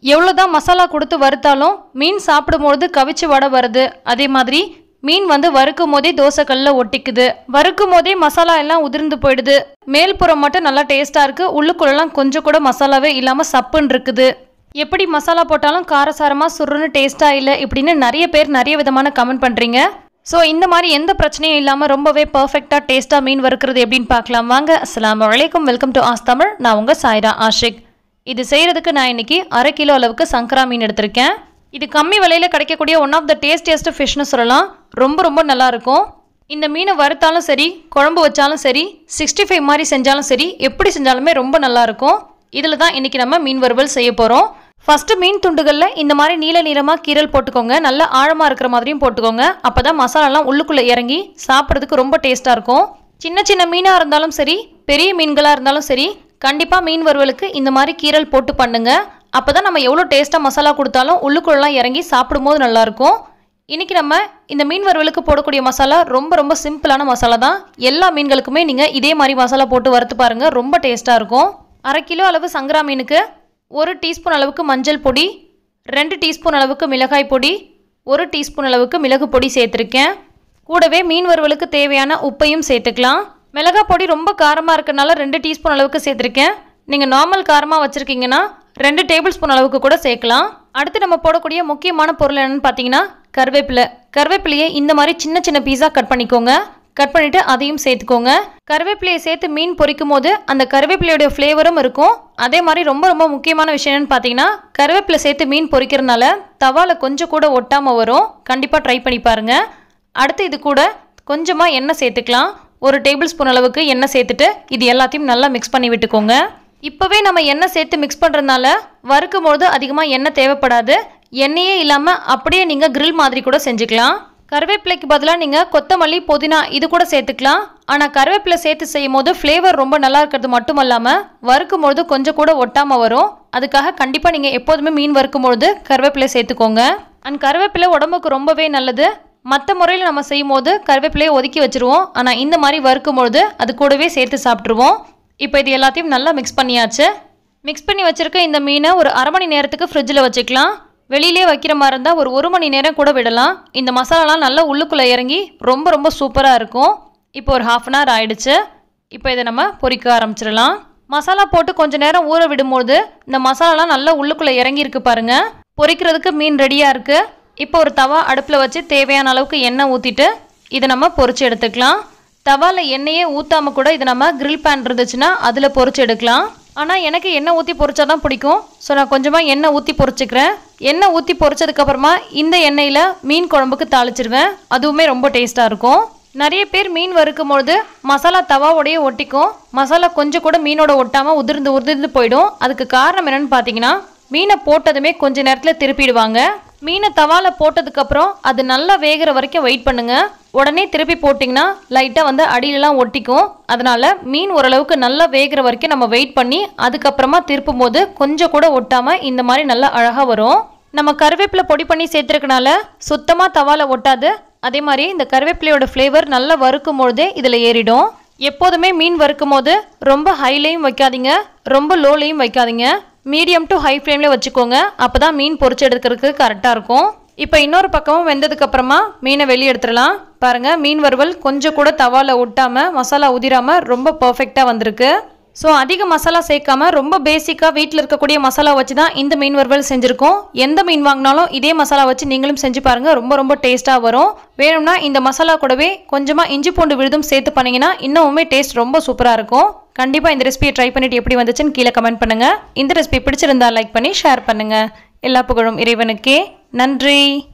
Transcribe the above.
எவ்வளோதான் மசாலா கொடுத்து வறுத்தாலும் மீன் சாப்பிடும்பொழுது கவிச்சு வடை வருது அதே மாதிரி மீன் வந்து வறுக்கும் போதே தோசைக்கல்ல ஒட்டிக்குது வறுக்கும் போதே மசாலா எல்லாம் உதிர்ந்து போயிடுது மேல்புறம் மட்டும் நல்லா டேஸ்டா இருக்கு உள்ளுக்குள்ளெல்லாம் கொஞ்சம் கூட மசாலாவே இல்லாம சப்புன்னு இருக்குது எப்படி மசாலா போட்டாலும் காரசாரமா சுருன்னு டேஸ்டா இல்லை இப்படின்னு நிறைய பேர் நிறைய விதமான கமெண்ட் பண்றீங்க ஸோ இந்த மாதிரி எந்த பிரச்சனையும் இல்லாமல் ரொம்பவே பர்ஃபெக்டாக டேஸ்ட்டாக மீன் வறுக்கிறது எப்படின்னு பார்க்கலாம் வாங்க அஸ்ஸலாமு அலைக்கும் வெல்கம் டு ஆஸ் தமிழ் நான் உங்கள் சாய்ரா ஆஷிக் இது செய்கிறதுக்கு நான் இன்னைக்கு அரை கிலோ அளவுக்கு சங்கரா மீன் எடுத்திருக்கேன் இது கம்மி விலையில் கிடைக்கக்கூடிய ஒன் ஆஃப் த டேஸ்டியஸ்ட் ஃபிஷ்னு சொல்லலாம் ரொம்ப ரொம்ப நல்லா இருக்கும் இந்த மீனை வறுத்தாலும் சரி குழம்பு வச்சாலும் சரி சிக்ஸ்டி ஃபைவ் மாதிரி செஞ்சாலும் சரி எப்படி செஞ்சாலுமே ரொம்ப நல்லா இருக்கும் இதில் தான் இன்றைக்கி நம்ம மீன் வறுவல் செய்ய போகிறோம் ஃபஸ்ட்டு மீன் துண்டுகளில் இந்த மாதிரி நீல நீளமாக கீரல் போட்டுக்கோங்க நல்ல ஆழமாக இருக்கிற மாதிரியும் போட்டுக்கோங்க அப்போ தான் மசாலாலாம் உள்ளுக்குள்ளே இறங்கி சாப்பிட்றதுக்கு ரொம்ப டேஸ்ட்டாக இருக்கும் சின்ன சின்ன மீனாக இருந்தாலும் சரி பெரிய மீன்களாக இருந்தாலும் சரி கண்டிப்பாக மீன் வறுவலுக்கு இந்த மாதிரி கீரல் போட்டு பண்ணுங்க அப்போ தான் நம்ம எவ்வளோ டேஸ்ட்டாக மசாலா கொடுத்தாலும் உள்ளுக்குள்ளலாம் இறங்கி சாப்பிடும்போது நல்லாயிருக்கும் இன்றைக்கி நம்ம இந்த மீன் வறுவலுக்கு போடக்கூடிய மசாலா ரொம்ப ரொம்ப சிம்பிளான மசாலா தான் எல்லா மீன்களுக்குமே நீங்கள் இதே மாதிரி மசாலா போட்டு வறுத்து பாருங்கள் ரொம்ப டேஸ்ட்டாக இருக்கும் அரை கிலோ அளவு சங்கரா மீனுக்கு ஒரு டீஸ்பூன் அளவுக்கு மஞ்சள் பொடி ரெண்டு டீஸ்பூன் அளவுக்கு மிளகாய் பொடி ஒரு டீஸ்பூன் அளவுக்கு மிளகு பொடி சேர்த்துருக்கேன் கூடவே மீன் வறுவலுக்கு தேவையான உப்பையும் சேர்த்துக்கலாம் மிளகாய் பொடி ரொம்ப காரமாக இருக்கனால ரெண்டு டீஸ்பூன் அளவுக்கு சேர்த்துருக்கேன் நீங்கள் நார்மல் காரமாக வச்சுருக்கீங்கன்னா ரெண்டு டேபிள் ஸ்பூன் அளவுக்கு கூட சேர்க்கலாம் அடுத்து நம்ம போடக்கூடிய முக்கியமான பொருள் என்னன்னு பார்த்தீங்கன்னா கருவேப்பிலை கருவேப்பிலையை இந்த மாதிரி சின்ன சின்ன பீஸா கட் பண்ணிக்கோங்க கட் பண்ணிட்டு அதையும் சேர்த்துக்கோங்க கருவேப்பிலையை சேர்த்து மீன் பொரிக்கும் போது அந்த கருவேப்பிலையோட ஃப்ளேவரும் இருக்கும் அதே மாதிரி ரொம்ப ரொம்ப முக்கியமான விஷயம் என்னன்னு பார்த்தீங்கன்னா கருவேப்பிலை சேர்த்து மீன் பொரிக்கிறதுனால தவால கொஞ்சம் கூட ஒட்டாமல் வரும் கண்டிப்பாக ட்ரை பண்ணி பாருங்க அடுத்து இது கூட கொஞ்சமாக எண்ணெய் சேர்த்துக்கலாம் ஒரு டேபிள் ஸ்பூன் அளவுக்கு எண்ணெய் சேர்த்துட்டு இது எல்லாத்தையும் நல்லா மிக்ஸ் பண்ணி விட்டுக்கோங்க இப்போவே நம்ம எண்ணெய் சேர்த்து மிக்ஸ் பண்ணுறதுனால வறுக்கும் பொழுது அதிகமாக எண்ணெய் தேவைப்படாது எண்ணெயே இல்லாமல் அப்படியே நீங்கள் grill மாதிரி கூட செஞ்சுக்கலாம் கருவேப்பிலைக்கு பதிலாக நீங்கள் கொத்தமல்லி புதினா இது கூட சேர்த்துக்கலாம் ஆனால் கருவேப்பிலை சேர்த்து செய்யும் போது ஃப்ளேவர் ரொம்ப நல்லா இருக்கிறது மட்டும் இல்லாமல் வறுக்கும் பொழுது கொஞ்சம் கூட ஒட்டாமல் வரும் அதுக்காக கண்டிப்பாக நீங்கள் எப்போதுமே மீன் வறுக்கும் பொழுது கருவேப்பிலை சேர்த்துக்கோங்க அண்ட் கருவேப்பிலை உடம்புக்கு ரொம்பவே நல்லது மற்ற முறையில் நம்ம செய்யும் போது கருவேப்பிலையை ஒதுக்கி வச்சிருவோம் ஆனால் இந்த மாதிரி வறுக்கும் பொழுது அது கூடவே சேர்த்து சாப்பிட்ருவோம் இப்போ இது எல்லாத்தையும் நல்லா மிக்ஸ் பண்ணியாச்சு மிக்ஸ் பண்ணி வச்சிருக்க இந்த மீனை ஒரு அரை மணி நேரத்துக்கு ஃப்ரிட்ஜில் வச்சுக்கலாம் வெளியிலே வைக்கிற மாதிரி இருந்தால் ஒரு ஒரு மணி நேரம் கூட விடலாம் இந்த மசாலாலாம் நல்லா உள்ளுக்குள்ளே இறங்கி ரொம்ப ரொம்ப சூப்பராக இருக்கும் இப்போ ஒரு ஹாஃப் அன் ஹவர் ஆயிடுச்சு இப்போ இதை நம்ம பொரிக்க ஆரம்பிச்சிடலாம் மசாலா போட்டு கொஞ்ச நேரம் ஊற விடும்போது இந்த மசாலாலாம் நல்லா உள்ளுக்குள்ளே இறங்கி இருக்கு பாருங்க பொரிக்கிறதுக்கு மீன் ரெடியாக இருக்குது இப்போ ஒரு தவா அடுப்பில் வச்சு தேவையான அளவுக்கு எண்ணெய் ஊற்றிட்டு இதை நம்ம பொரிச்சு எடுத்துக்கலாம் தவாவில் எண்ணெயே ஊற்றாம கூட இதை நம்ம grill pan இருந்துச்சுன்னா அதில் பொரிச்சு எடுக்கலாம் ஆனால் எனக்கு எண்ணெய் ஊற்றி பொரிச்சா தான் பிடிக்கும் ஸோ நான் கொஞ்சமாக எண்ணெய் ஊற்றி பொரிச்சுக்கிறேன் எண்ணெய் ஊற்றி பொரிச்சதுக்கப்புறமா இந்த எண்ணெயில் மீன் குழம்புக்கு தாளிச்சிருவேன் அதுவுமே ரொம்ப டேஸ்ட்டாக இருக்கும் நிறைய பேர் மீன் வறுக்கும் பொழுது மசாலா தவாவோடயே ஒட்டிக்கும் மசாலா கொஞ்சம் கூட மீனோட ஒட்டாமல் உதிர்ந்து உதிர்ந்து போயிடும் அதுக்கு காரணம் என்னன்னு பார்த்தீங்கன்னா மீனை போட்டதுமே கொஞ்ச நேரத்தில் திருப்பிடுவாங்க மீனை தவால போட்டதுக்கப்புறம் அது நல்லா வேகிற வரைக்கும் வெயிட் பண்ணுங்க உடனே திருப்பி போட்டிங்கன்னா லைட்டாக வந்து அடியிலலாம் ஒட்டிக்கும் அதனால மீன் ஓரளவுக்கு நல்லா வேகிற வரைக்கும் நம்ம வெயிட் பண்ணி அதுக்கப்புறமா திருப்பும் போது கொஞ்சம் கூட ஒட்டாமல் இந்த மாதிரி நல்லா அழகாக வரும் நம்ம கருவேப்பிலை பொடி பண்ணி சேர்த்துருக்கனால சுத்தமாக தவால ஒட்டாது அதே மாதிரி இந்த கருவேப்பிலையோட ஃப்ளேவர் நல்லா வறுக்கும் பொழுதே இதில் ஏறிடும் எப்போதுமே மீன் வறுக்கும் போது ரொம்ப ஹைலையும் வைக்காதீங்க ரொம்ப லோலையும் வைக்காதீங்க மீடியம் டு ஹை ஃப்ளேமில் வச்சுக்கோங்க அப்போ தான் மீன் பொரிச்சு எடுக்கிறதுக்கு கரெக்டாக இருக்கும் இப்போ இன்னொரு பக்கமும் வெந்ததுக்கு அப்புறமா மீனை வெளியே எடுத்துடலாம் பாருங்கள் மீன் வறுவல் கொஞ்சம் கூட தவால ஒட்டாமல் மசாலா உதிராமல் ரொம்ப பர்ஃபெக்டாக வந்திருக்கு ஸோ அதிக மசாலா சேர்க்காம ரொம்ப பேசிக்காக வீட்டில் இருக்கக்கூடிய மசாலா வச்சு தான் இந்த மீன் வறுவல் செஞ்சுருக்கோம் எந்த மீன் வாங்கினாலும் இதே மசாலா வச்சு நீங்களும் செஞ்சு பாருங்கள் ரொம்ப ரொம்ப டேஸ்ட்டாக வரும் வேணும்னா இந்த மசாலா கூடவே கொஞ்சமாக இஞ்சி பூண்டு விழுதும் சேர்த்து பண்ணிங்கன்னா இன்னுமே டேஸ்ட் ரொம்ப சூப்பராக இருக்கும் கண்டிப்பாக இந்த ரெசிபியை ட்ரை பண்ணிட்டு எப்படி வந்துச்சுன்னு கீழே கமெண்ட் பண்ணுங்கள் இந்த ரெசிபி பிடிச்சிருந்தா லைக் பண்ணி ஷேர் பண்ணுங்கள் எல்லா புகழும் இறைவனுக்கே நன்றி